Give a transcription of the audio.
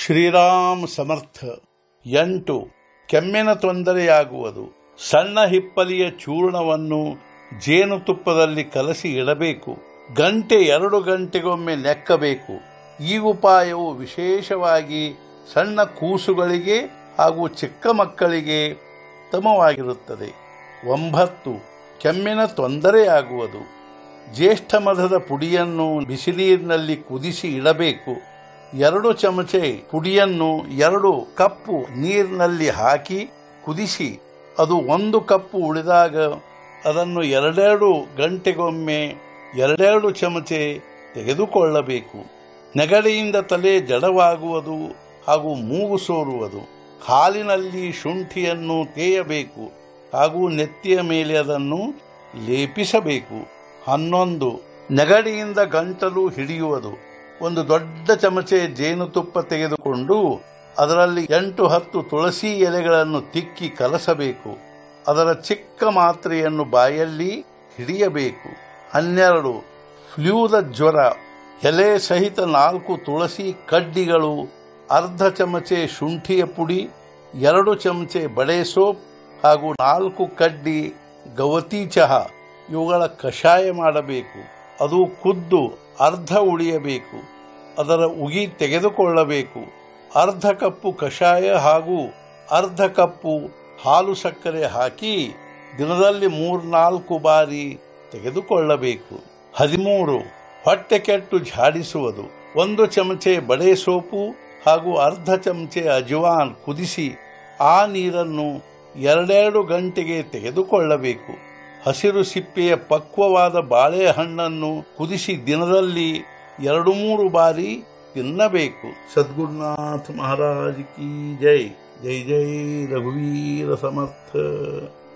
ಶ್ರೀರಾಮ್ ಸಮರ್ಥ ಎಂಟು ಕೆಮ್ಮಿನ ತೊಂದರೆಯಾಗುವುದು ಸಣ್ಣ ಹಿಪ್ಪಲಿಯ ಚೂರ್ಣವನ್ನು ಜೇನುತುಪ್ಪದಲ್ಲಿ ಕಲಸಿ ಇಡಬೇಕು ಗಂಟೆ ಎರಡು ಗಂಟೆಗೊಮ್ಮೆ ನೆಕ್ಕಬೇಕು ಈ ಉಪಾಯವು ವಿಶೇಷವಾಗಿ ಸಣ್ಣ ಕೂಸುಗಳಿಗೆ ಹಾಗೂ ಚಿಕ್ಕ ಮಕ್ಕಳಿಗೆ ಉತ್ತಮವಾಗಿರುತ್ತದೆ ಒಂಬತ್ತು ಕೆಮ್ಮಿನ ತೊಂದರೆಯಾಗುವುದು ಜ್ಯೇಷ್ಠ ಮಧದ ಪುಡಿಯನ್ನು ಬಿಸಿನೀರಿನಲ್ಲಿ ಕುದಿಸಿ ಇಡಬೇಕು ಎರಡು ಚಮಚೆ ಪುಡಿಯನ್ನು ಎರಡು ಕಪ್ಪು ನೀರಿನಲ್ಲಿ ಹಾಕಿ ಕುದಿಸಿ ಅದು ಒಂದು ಕಪ್ಪು ಉಳಿದಾಗ ಅದನ್ನು ಎರಡೆರಡು ಗಂಟೆಗೊಮ್ಮೆ ಎರಡೆರಡು ಚಮಚೆ ತೆಗೆದುಕೊಳ್ಳಬೇಕು ನೆಗಡಿಯಿಂದ ತಲೆ ಜಡವಾಗುವುದು ಹಾಗೂ ಮೂಗು ಸೋರುವುದು ಹಾಲಿನಲ್ಲಿ ಶುಂಠಿಯನ್ನು ತೇಯಬೇಕು ಹಾಗೂ ನೆತ್ತಿಯ ಮೇಲೆ ಅದನ್ನು ಲೇಪಿಸಬೇಕು ಹನ್ನೊಂದು ನೆಗಡಿಯಿಂದ ಗಂಟಲು ಹಿಡಿಯುವುದು ಒಂದು ದೊಡ್ಡ ಚಮಚೆ ಜೇನುತುಪ್ಪ ತೆಗೆದುಕೊಂಡು ಅದರಲ್ಲಿ ಎಂಟು ಹತ್ತು ತುಳಸಿ ಎಲೆಗಳನ್ನು ತಿಕ್ಕಿ ಕಲಸಬೇಕು ಅದರ ಚಿಕ್ಕ ಮಾತ್ರೆಯನ್ನು ಬಾಯಲ್ಲಿ ಹಿಡಿಯಬೇಕು ಹನ್ನೆರಡು ಫ್ಲೂದ ಜ್ವರ ಎಲೆ ಸಹಿತ ನಾಲ್ಕು ತುಳಸಿ ಕಡ್ಡಿಗಳು ಅರ್ಧ ಚಮಚೆ ಶುಂಠಿಯ ಪುಡಿ ಎರಡು ಚಮಚೆ ಬಡೆ ಸೋಪ್ ಹಾಗೂ ನಾಲ್ಕು ಕಡ್ಡಿ ಗವತಿ ಚಹಾ ಇವುಗಳ ಕಷಾಯ ಮಾಡಬೇಕು ಅದು ಕುದ್ದು ಅರ್ಧ ಉಳಿಯಬೇಕು ಅದರ ಉಗಿ ತೆಗೆದುಕೊಳ್ಳಬೇಕು ಅರ್ಧ ಕಪ್ಪು ಕಷಾಯ ಹಾಗೂ ಅರ್ಧ ಕಪ್ಪು ಹಾಲು ಸಕ್ಕರೆ ಹಾಕಿ ದಿನದಲ್ಲಿ ಮೂರ್ನಾಲ್ಕು ಬಾರಿ ತೆಗೆದುಕೊಳ್ಳಬೇಕು ಹದಿಮೂರು ಹೊಟ್ಟೆ ಕೆಟ್ಟು ಝಾಡಿಸುವುದು ಒಂದು ಚಮಚೆ ಬಡೆ ಸೋಪು ಹಾಗೂ ಅರ್ಧ ಚಮಚೆ ಅಜವಾನ್ ಕುದಿಸಿ ಆ ನೀರನ್ನು ಎರಡೆರಡು ಗಂಟೆಗೆ ತೆಗೆದುಕೊಳ್ಳಬೇಕು ಹಸಿರು ಸಿಪ್ಪೆಯ ಪಕ್ವವಾದ ಬಾಳೆಹಣ್ಣನ್ನು ಕುದಿಸಿ ದಿನದಲ್ಲಿ ಎರಡು ಮೂರು ಬಾರಿ ತಿನ್ನಬೇಕು ಸದ್ಗುರುನಾಥ ಮಹಾರಾಜ್ ಕಿ ಜೈ ಜೈ ಜೈ ರಘುವೀರ ಸಮರ್ಥ